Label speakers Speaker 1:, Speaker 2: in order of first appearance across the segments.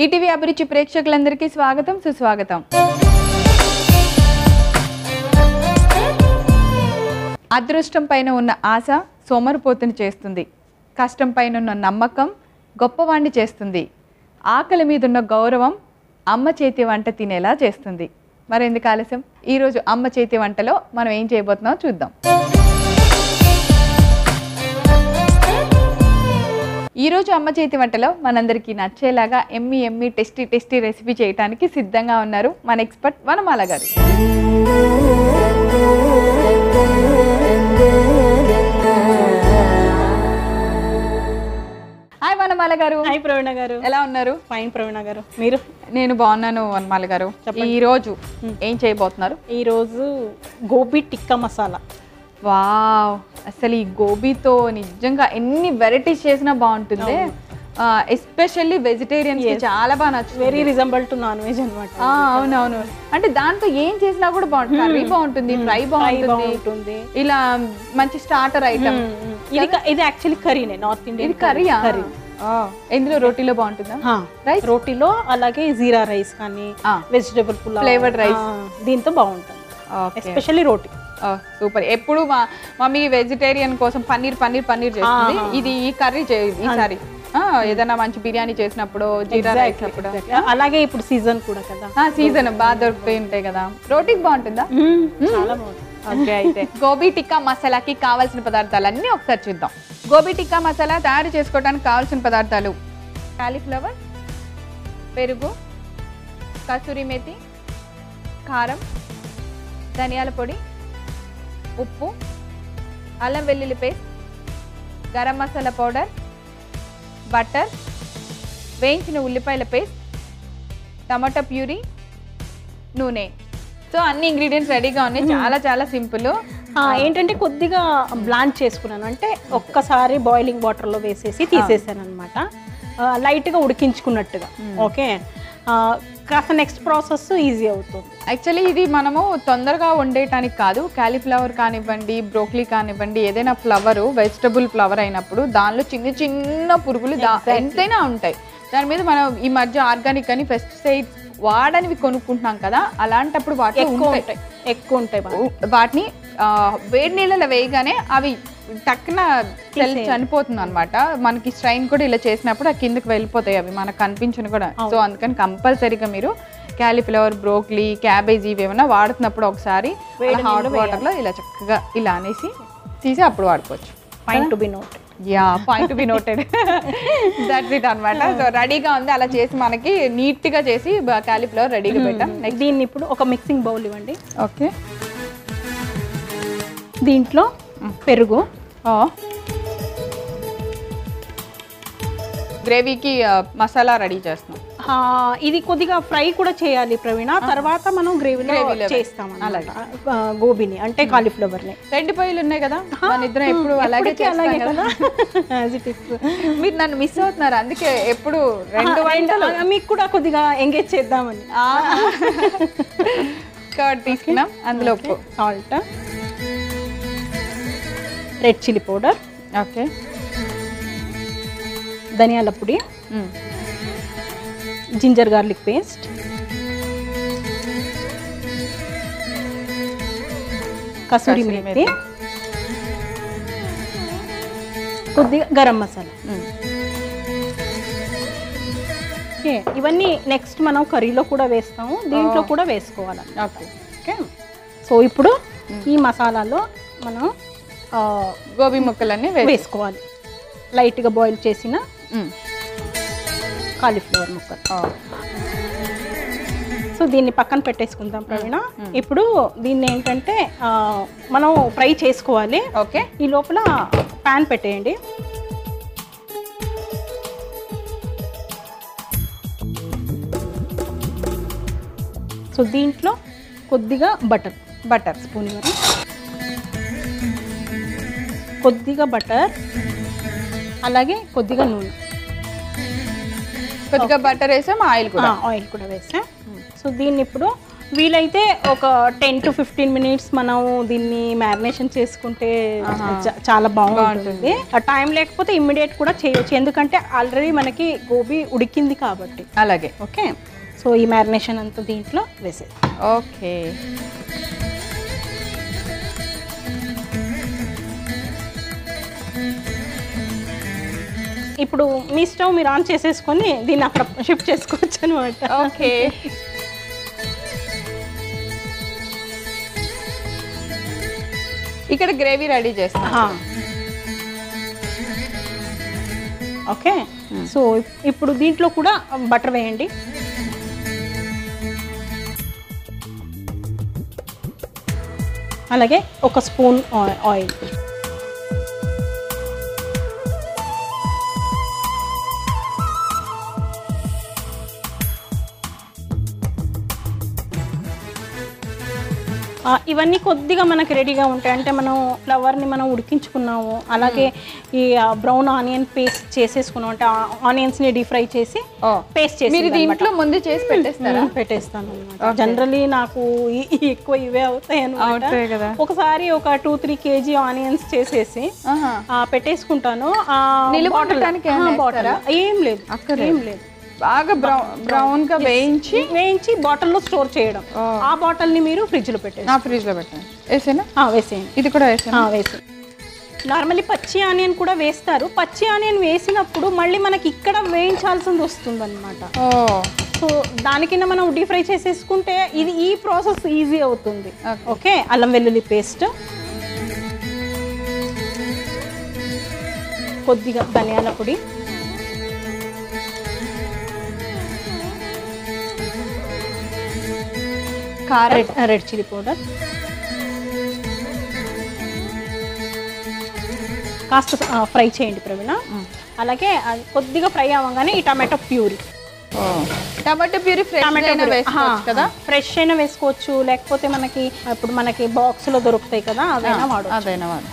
Speaker 1: ETV అభిరుచి ప్రేక్షకులందరికీ స్వాగతం సుస్వాగతం అదృష్టం పైన ఉన్న ఆశ సోమరిపోతుని చేస్తుంది కష్టం పైన ఉన్న నమ్మకం గొప్పవాణ్ణి చేస్తుంది ఆకలి మీద ఉన్న గౌరవం అమ్మ చేతి వంట తినేలా చేస్తుంది మరెందుకు ఆలస్యం ఈరోజు అమ్మ చేతి వంటలో మనం ఏం చేయబోతున్నామో చూద్దాం ఈరోజు అమ్మ చేతి వంటలో మనందరికీ నచ్చేలాగా yummy yummy tasty tasty recipe చేయడానికి సిద్ధంగా ఉన్నారు మన ఎక్స్పర్ట్ వనమాల గారు హాయ్ వనమాల గారు
Speaker 2: హాయ్ ప్రవీణ గారు
Speaker 1: ఎలా ఉన్నారు
Speaker 2: ఫైన్ ప్రవీణ గారు మీరు
Speaker 1: నేను బాగున్నాను వనమాల గారు ఈ రోజు ఏం చేయబోతున్నారు
Speaker 2: ఈరోజు గోబీ టిక్కా మసాలా
Speaker 1: వావ్ అసలు ఈ గోబీతో నిజంగా ఎన్ని వెరైటీస్ చేసినా బాగుంటుంది ఎస్పెషల్లీ వెజిటేరియన్స్ చాలా బాగా నచ్చుతుంది
Speaker 2: very resemble to non veg అనమాట
Speaker 1: ఆ, అవునవును అంటే దాంతో ఏం చేసినా కూడా బాగుంటుంది కర్రీ బాగుంటుంది ఫ్రై బాగుంటుంది
Speaker 2: బాగుంటుంది
Speaker 1: ఇలా మంచి స్టార్టర్ ఐటమ్
Speaker 2: ఇది క- ఇది యాక్చువల్లీ కర్రీనే నార్త్ ఇండియన్
Speaker 1: ఇది కర్రీయా
Speaker 2: కర్రీ
Speaker 1: ఇందులో రోటీలో బాగుంటుందా Rice?
Speaker 2: రోటీలో అలాగే జీరా రైస్ కానీ
Speaker 1: ఆ.
Speaker 2: Vegetable pulao
Speaker 1: Flavored rice.
Speaker 2: ఆ, దీంతో బాగుంటుంది ఎస్పెషల్లీ రోటీ
Speaker 1: సూపర్ ఎప్పుడు మా మమ్మీ వెజిటేరియన్ కోసం పన్నీర్ పన్నీర్ పన్నీర్ చేస్తుంది ఇది ఈ కర్రీ ఈసారి ఆ, ఏదైనా మంచి బిర్యానీ చేసినప్పుడు జీరా రైస్ అప్పుడు
Speaker 2: అలాగే ఇప్పుడు సీజన్ కూడా కదా
Speaker 1: సీజన్ బాగా దొరుకుతాయి ఉంటాయి కదా రోటీకి బాగుంటుందా
Speaker 2: చాలా బాగుంటుంది
Speaker 1: ఓకే అయితే గోబీ టిక్కా మసాలాకి కావాల్సిన పదార్థాలన్నీ ఒకసారి చూద్దాం గోబీ టిక్కా మసాలా తయారు చేసుకోవడానికి కావాల్సిన పదార్థాలు కాలీఫ్లవర్ పెరుగు కసూరి మేతి కారం ధనియాల పొడి ఉప్పు అల్లం వెల్లుల్లి paste garam masala powder butter వేయించిన ఉల్లిపాయల పేస్ట్ టమాటా ప్యూరీ నూనె సో అన్ని ఇంగ్రీడియంట్స్ రెడీగా ఉన్నాయి చాలా చాలా సింపుల్
Speaker 2: ఆ, ఏంటంటే కొద్దిగా బ్లాంచ్ చేసుకున్నాను అంటే ఒక్కసారి బాయిలింగ్ వాటర్లో వేసేసి తీసేసాను అనమాట లైట్గా ఉడికించుకున్నట్టుగా ఓకే ఆ, కాస్త నెక్స్ట్ ప్రాసెస్ ఈజీ అవుతుంది
Speaker 1: యాక్చువల్లీ ఇది మనము తొందరగా వండేయటానికి కాదు కాలీఫ్లవర్ కానివ్వండి బ్రోక్లీ కానివ్వండి ఏదైనా ఫ్లవర్ వెజిటబుల్ ఫ్లవర్ అయినప్పుడు దానిలో చిన్న చిన్న పురుగులు దా- ఎంతైనా ఉంటాయి దాని మీద మనం ఈ మధ్య ఆర్గానిక్ అని పెస్టిసైడ్స్ వాడనివి కొనుక్కుంటున్నాం కదా అలాంటప్పుడు వాటిలో
Speaker 2: ఎక్కువ
Speaker 1: ఉంటాయి
Speaker 2: ఉంటాయి ఎక్కువ ఉంటాయి బాగా.
Speaker 1: ఉ- వాటిని ఆ, వేడి నీళ్ళలో వేయగానే అవి టక్కున సెల్ చనిపోతుంది అనమాట మనకి స్ట్రైన్ కూడా ఇలా చేసినప్పుడు ఆ కిందకి వెళ్ళిపోతాయి అవి మనకు కనిపించను కూడా సో అందుకని కంపల్సరీగా మీరు క్యాలీఫ్లవర్ బ్రోక్లీ క్యాబేజీ ఇవి ఏమైనా వాడుతున్నప్పుడు ఒకసారి హాట్ వాటర్ లో ఇలా చక్కగా ఇలా అనేసి తీసి అప్పుడు వాడుకోవచ్చు
Speaker 2: point to be note
Speaker 1: ya point be noted that's it అనమాట సో రెడీగా ఉంది అలా చేసి మనకి నీట్ గా చేసి క్యాలీఫ్లవర్ రెడీగా పెట్టాం
Speaker 2: దీన్ని ఇప్పుడు ఒక మిక్సింగ్ బౌల్ ఇవ్వండి
Speaker 1: ఓకే
Speaker 2: దీంట్లో పెరుగు
Speaker 1: గ్రేవీకి మసాలా రెడీ చేస్తున్నాం
Speaker 2: ఆ, ఇది కొద్దిగా ఫ్రై కూడా చేయాలి ప్రవీణ తర్వాత మనం గ్రేవీలో
Speaker 1: గ్రేవీలో
Speaker 2: చేస్తాం అలాగే గోబీని అంటే కాలీఫ్లవర్ని
Speaker 1: రెండు పొయ్యిలు ఉన్నాయి కదా మన ఇద్దరం ఎప్పుడు అలాగే
Speaker 2: ఎప్పటికీ అలాగే
Speaker 1: చేస్తాం కదా
Speaker 2: కదా As it is.
Speaker 1: మీరు నన్ను మిస్ అవుతున్నారు అందుకే ఎప్పుడు రెండు
Speaker 2: ఆ,
Speaker 1: వంటలు
Speaker 2: ఆ, మీకు కూడా కొద్దిగా ఎంగేజ్ చేద్దామని
Speaker 1: కర్డ్ తీసుకున్నాం అందులో ఉప్పు
Speaker 2: salt red chilli powder
Speaker 1: okay
Speaker 2: ధనియాల పొడి ginger garlic paste kasuri
Speaker 1: kasuri
Speaker 2: methi కొద్దిగా గరం మసాలా ఓకే ఇవన్నీ నెక్స్ట్ మనం కర్రీలో కూడా వేస్తాము దీంట్లో కూడా వేసుకోవాలి
Speaker 1: ఓకే
Speaker 2: ఓకే సో ఇప్పుడు ఈ మసాలాలో మనం ఆ,
Speaker 1: గోబీ ముక్కలన్నీ వేసి
Speaker 2: వేసుకోవాలి లైట్గా బాయిల్ చేసిన
Speaker 1: మ్మ్.
Speaker 2: కాలీఫ్లవర్ ముక్కలు
Speaker 1: ఓ.
Speaker 2: సో దీన్ని పక్కన పెట్టేసుకుందాం ప్రవీణ ఇప్పుడు దీన్ని ఏంటంటే ఆ, మనం ఫ్రై చేసుకోవాలి
Speaker 1: ఓకే
Speaker 2: ఈ లోపల ప్యాన్ పెట్టేయండి సో దీంట్లో కొద్దిగా బటర్
Speaker 1: బటర్
Speaker 2: స్పూన్ ఇవ్వరా కొద్దిగా బటర్ అలాగే కొద్దిగా నూనె
Speaker 1: కొద్దిగా బటర్ వేసాం ఆయిల్ కూడా
Speaker 2: ఆయిల్ కూడా వేసాం సో దీన్ని ఇప్పుడు వీలైతే ఒక టెన్ టు ఫిఫ్టీన్ మినిట్స్ మనం దీన్ని మ్యారినేషన్ చేసుకుంటే చ- చాలా బాగుంటుంది ఆ టైం లేకపోతే ఇమ్మీడియట్ కూడా చేయొచ్చు ఎందుకంటే ఆల్రెడీ మనకి గోబీ ఉడికింది కాబట్టి
Speaker 1: అలాగే
Speaker 2: ఓకే సో ఈ మ్యారినేషన్ అంతా దీంట్లో వేసేది
Speaker 1: ఓకే
Speaker 2: ఇప్పుడు మీ స్టవ్ మీరు ఆన్ చేసేసుకొని దీన్ని అక్కడ షిఫ్ట్ చేసుకోవచ్చు అనమాట
Speaker 1: ఓకే ఇక్కడ గ్రేవీ రెడీ చేస్తాం
Speaker 2: ఓకే సో ఇప్పుడు దీంట్లో కూడా బటర్ వేయండి అలాగే ఒక స్పూన్ ఆయిల్ ఆ, ఇవన్నీ కొద్దిగా మనకి రెడీగా ఉంటాయి అంటే మనం ఫ్లవర్ని మనం ఉడికించుకున్నాము అలాగే ఈ బ్రౌన్ ఆనియన్ పేస్ట్ చేసేసుకున్నాం అంటే ఆనియన్స్ని డీప్ ఫ్రై చేసి
Speaker 1: ఓ
Speaker 2: పేస్ట్ చేసి
Speaker 1: మీరు దీంట్లో ముందు చేసి పెట్టేస్తారా
Speaker 2: పెట్టేస్తాను అనమాట జనరలీ నాకు ఈ- ఈ ఎక్కువ ఇవే అవుతాయి అనమాట
Speaker 1: అవుతాయి కదా
Speaker 2: ఒకసారి ఒక టూ త్రీ కేజీ ఆనియన్స్ చేసేసి
Speaker 1: ఆహా.
Speaker 2: ఆ, పెట్టేసుకుంటాను ఆ,
Speaker 1: నిలువ
Speaker 2: bottle-
Speaker 1: ఉండటానికి
Speaker 2: ఆ,
Speaker 1: ఏమైనా
Speaker 2: bottle. ఏం లేదు ఏం లేదు
Speaker 1: బాగా బ్రౌన్ బ్రౌన్ గా వేయించి
Speaker 2: వేయించి బాటిల్లో స్టోర్ చేయడం ఆ బాటిల్ ని మీరు ఫ్రిడ్జ్ లో పెట్టేసి
Speaker 1: నా ఫ్రిడ్జ్ లో పెట్టండి వేసేనా
Speaker 2: ఆ, వేసేయండి
Speaker 1: ఇది కూడా వేసాను
Speaker 2: ఆ, వేసి నార్మల్లీ పచ్చి ఆనియన్ కూడా వేస్తారు పచ్చి ఆనియన్ వేసినప్పుడు మళ్ళీ మనకి ఇక్కడ వేయించాల్సింది వస్తుంది అనమాట
Speaker 1: ఓ
Speaker 2: సో దానికన్నా మనం డీప్ ఫ్రై చేసేసుకుంటే ఇది ఈ ప్రాసెస్ ఈజీ అవుతుంది ఓకే అల్లం వెల్లుల్లి పేస్ట్ కొద్దిగా ధనియాల పొడి
Speaker 1: కారం
Speaker 2: రెడ్ రెడ్ చిల్లీ పౌడర్ కాస్త ఫ్రై చేయండి ప్రవీణ అలాగే అది కొద్దిగా ఫ్రై అవ్వగానే ఈ టమాటో ప్యూరీ
Speaker 1: ఓ టమాటో ప్యూరీ ఫ్రెష్ అయినా వేసుకోవచ్చు కదా
Speaker 2: ఫ్రెష్ అయినా వేసుకోవచ్చు లేకపోతే మనకి ఇప్పుడు మనకి బాక్స్ లో దొరుకుతాయి కదా అదైనా వాడు
Speaker 1: అదైనా వాడు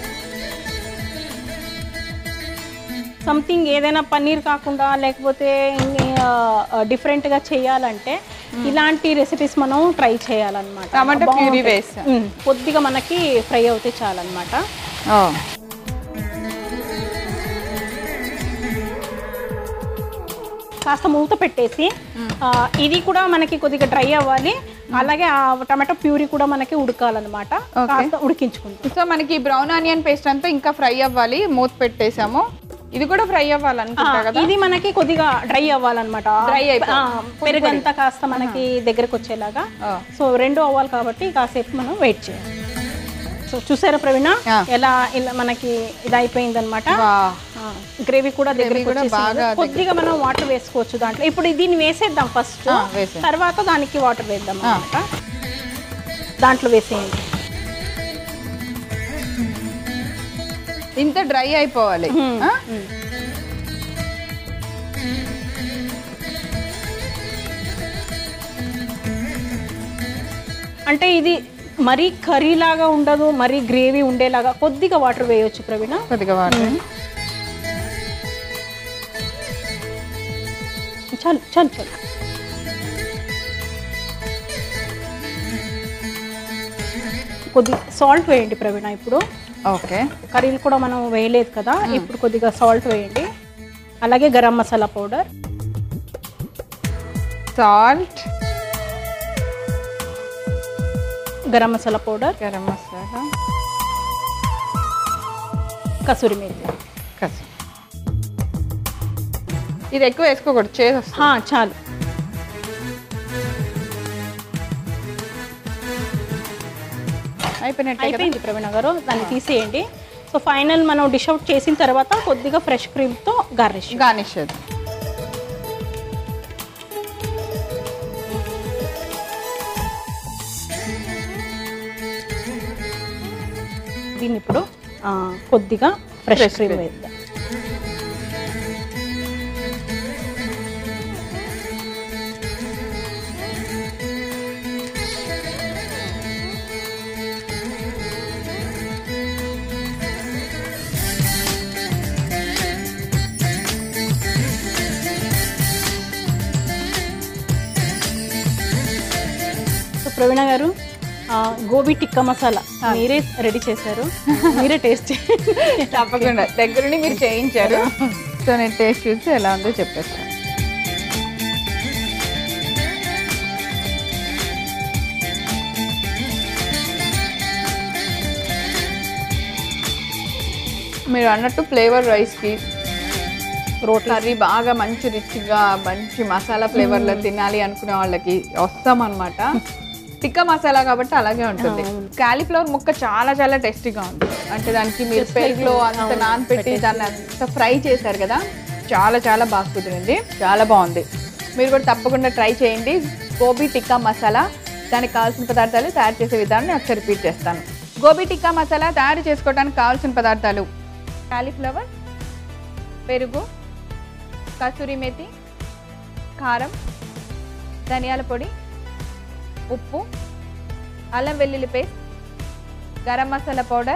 Speaker 2: సంథింగ్ ఏదైనా పన్నీర్ కాకుండా లేకపోతే డిఫరెంట్ గా చేయాలంటే ఇలాంటి రెసిపీస్ మనం ట్రై చేయాలన్నమాట
Speaker 1: టమాటో ప్యూరీ
Speaker 2: బాగుంటాయి.
Speaker 1: వేసాం
Speaker 2: ఉమ్, కొద్దిగా మనకి ఫ్రై అవుతే చాలన్నమాట
Speaker 1: ఓ
Speaker 2: కాస్త మూత పెట్టేసి ఆ, ఇది కూడా మనకి కొద్దిగా డ్రై అవ్వాలి అలాగే ఆ టమాటో ప్యూరీ కూడా మనకి ఉడకాలన్నమాట
Speaker 1: Okay.
Speaker 2: కాస్త ఉడికించుకుంటాం
Speaker 1: సో మనకి బ్రౌన్ ఆనియన్ పేస్ట్ అంతా ఇంకా ఫ్రై అవ్వాలి మూత పెట్టేసాము ఇది కూడా ఫ్రై అవ్వాలనుకుంటా కదా
Speaker 2: ఇది మనకి కొద్దిగా డ్రై అవ్వాలన్నమాట
Speaker 1: Dry అయిపో-
Speaker 2: ఆ, పెరుగంతా కాస్త మనకి దగ్గరకు వచ్చేలాగా
Speaker 1: ఆ.
Speaker 2: సో రెండు అవ్వాలి కాబట్టి కాసేపు మనం వెయిట్ చేయాలి సో చూసారా ప్రవీణ
Speaker 1: ఆ.
Speaker 2: ఎలా ఇలా మనకి ఇది అయిపోయింది అనమాట
Speaker 1: వా
Speaker 2: గ్రేవీ కూడా దగ్గరికి
Speaker 1: కూడా
Speaker 2: వచ్చేసింది.
Speaker 1: బాగా
Speaker 2: కొద్దిగా మనం వాటర్ వేసుకోవచ్చు దాంట్లో ఇప్పుడు దీన్ని వేసేద్దాం ఫస్ట్
Speaker 1: ఆ, వేసేయండి.
Speaker 2: తర్వాత దానికి వాటర్ వేద్దాం అనమాట దాంట్లో వేసేయండి
Speaker 1: ఇంత డ్రై అయిపోవాలి ఆ?
Speaker 2: అంటే ఇది మరీ కర్రీ లాగా ఉండదు మరీ గ్రేవీ ఉండేలాగా కొద్దిగా వాటర్ వేయొచ్చు ప్రవీణ
Speaker 1: కొద్దిగా వాటర్
Speaker 2: చాలు చాలు చాలు కొద్ది సాల్ట్ వేయండి ప్రవీణ ఇప్పుడు
Speaker 1: ఓకే
Speaker 2: కర్రీలు కూడా మనం వేయలేదు కదా ఇప్పుడు కొద్దిగా సాల్ట్ వేయండి అలాగే garam masala powder
Speaker 1: salt
Speaker 2: garam masala powder
Speaker 1: garam masala
Speaker 2: kasuri methi
Speaker 1: కసి ఇది ఎక్కువ వేసుకోకూడదు చేసి వస్తుంది
Speaker 2: హా, చాలు
Speaker 1: అయిపోయినట్టే కదా
Speaker 2: అయిపోయింది ప్రవీణ గారు దాన్ని తీసేయండి సో ఫైనల్ మనం డిష్ అవుట్ చేసిన తర్వాత కొద్దిగా ఫ్రెష్ క్రీమ్తో గార్నిష్
Speaker 1: గార్నిష్ అది
Speaker 2: దీన్ని ఇప్పుడు ఆ, కొద్దిగా ఫ్రెష్
Speaker 1: Fresh
Speaker 2: క్రీమ్
Speaker 1: cream.
Speaker 2: వేద్దాం ప్రవీణ గారు ఆ, గోబీ టిక్కా మసాలా మీరే రెడీ చేశారు మీరే టేస్ట్ చేయండి
Speaker 1: తప్పకుండా దగ్గరుండి మీరు చేయించారు సో నేను టేస్ట్ చూసి ఎలా ఉందో చెప్పేస్తాను మీరు అన్నట్టు ఫ్లేవర్ రైస్కి
Speaker 2: రోటీ
Speaker 1: కర్రీ బాగా మంచి రిచ్గా మంచి మసాలా ఫ్లేవర్లో తినాలి అనుకునే వాళ్ళకి వస్తాం అనమాట టిక్కా మసాలా కాబట్టి అలాగే ఉంటుంది కాలీఫ్లవర్ ముక్క చాలా చాలా టేస్టీగా ఉంది అంటే దానికి మీరు పెరుగులో అంత నానపెట్టి దాన్ని అంత ఫ్రై చేశారు కదా చాలా చాలా బాగా కుదిరింది చాలా బాగుంది మీరు కూడా తప్పకుండా ట్రై చేయండి గోబీ టిక్కా మసాలా దానికి కావాల్సిన పదార్థాలు తయారు చేసే విధానం నేను ఒకసారి రిపీట్ చేస్తాను గోబీ టిక్కా మసాలా తయారు చేసుకోవడానికి కావాల్సిన పదార్థాలు కాలీఫ్లవర్ పెరుగు కసూరి మేతి కారం ధనియాల పొడి ఉప్పు అల్లం వెల్లుల్లి paste garam masala powder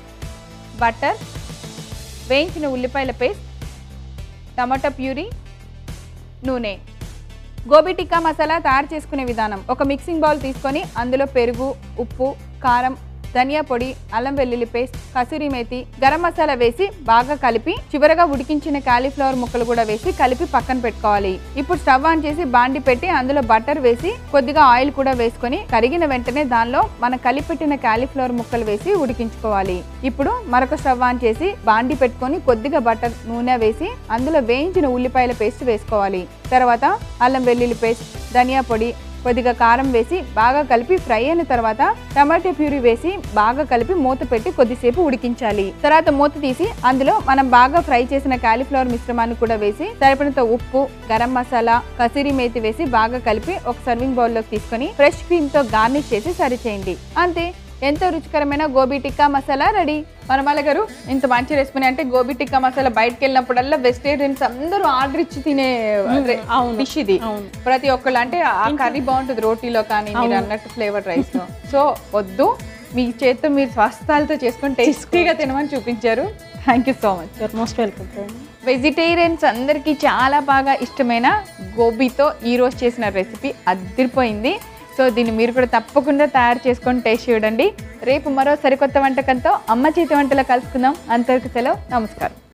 Speaker 1: butter వేయించిన ఉల్లిపాయల పేస్ట్ టమాటా ప్యూరీ నూనె గోబీ టిక్కా మసాలా తయారు చేసుకునే విధానం ఒక మిక్సింగ్ బౌల్ తీసుకొని అందులో పెరుగు ఉప్పు కారం ధనియా పొడి అల్లం వెల్లుల్లి పేస్ట్ కసూరి మేతి గరం మసాలా వేసి బాగా కలిపి చివరగా ఉడికించిన కాలీఫ్లవర్ ముక్కలు కూడా వేసి కలిపి పక్కన పెట్టుకోవాలి ఇప్పుడు స్టవ్ ఆన్ చేసి బాండి పెట్టి అందులో బటర్ వేసి కొద్దిగా ఆయిల్ కూడా వేసుకొని కరిగిన వెంటనే దానిలో మన కలిపెట్టిన కాలీఫ్లవర్ ముక్కలు వేసి ఉడికించుకోవాలి ఇప్పుడు మరొక స్టవ్ ఆన్ చేసి బాండి పెట్టుకొని కొద్దిగా బటర్ నూనె వేసి అందులో వేయించిన ఉల్లిపాయల పేస్ట్ వేసుకోవాలి తర్వాత అల్లం వెల్లుల్లి పేస్ట్ ధనియా పొడి కొద్దిగా కారం వేసి బాగా కలిపి ఫ్రై అయిన తర్వాత టమాటో ప్యూరీ వేసి బాగా కలిపి మూత పెట్టి కొద్దిసేపు ఉడికించాలి తర్వాత మూత తీసి అందులో మనం బాగా ఫ్రై చేసిన కాలీఫ్లవర్ మిశ్రమాన్ని కూడా వేసి సరిపడినంత ఉప్పు గరం మసాలా కసూరి మేతి వేసి బాగా కలిపి ఒక సర్వింగ్ బౌల్లోకి తీసుకొని ఫ్రెష్ క్రీమ్ తో గార్నిష్ చేసి సర్వ్ చేయండి అంతే ఎంతో రుచికరమైన గోబీ టిక్కా మసాలా రెడీ వనమాల గారు ఇంత మంచి రెసిపీ అంటే గోబీ టిక్కా మసాలా బయటకు వెళ్ళినప్పుడల్లా వెజిటేరియన్స్ అందరూ ఆర్డర్ ఇచ్చి తినే
Speaker 2: అవును.
Speaker 1: డిష్ ఇది
Speaker 2: అవును.
Speaker 1: ప్రతి ఒక్కళ్ళు అంటే ఆ కర్రీ బాగుంటుంది రోటీలో కానీ మీరు అన్నట్టు ఫ్లేవర్ రైస్ లో సో వద్దు మీ చేత్తో మీరు స్వస్థాలతో చేసుకొని టేస్టీగా తినమని చూపించారు thank you so much
Speaker 2: you're most welcome Praveena
Speaker 1: vegetarians అందరికీ చాలా బాగా ఇష్టమైన గోబీతో ఈ రోజు చేసిన రెసిపీ అదిరిపోయింది సో దీన్ని మీరు కూడా తప్పకుండా తయారు చేసుకొని టేస్ట్ చూడండి రేపు మరో సరికొత్త వంటకంతో అమ్మ చేతి వంటలో కలుసుకుందాం అంతవరకు సెలవు నమస్కారం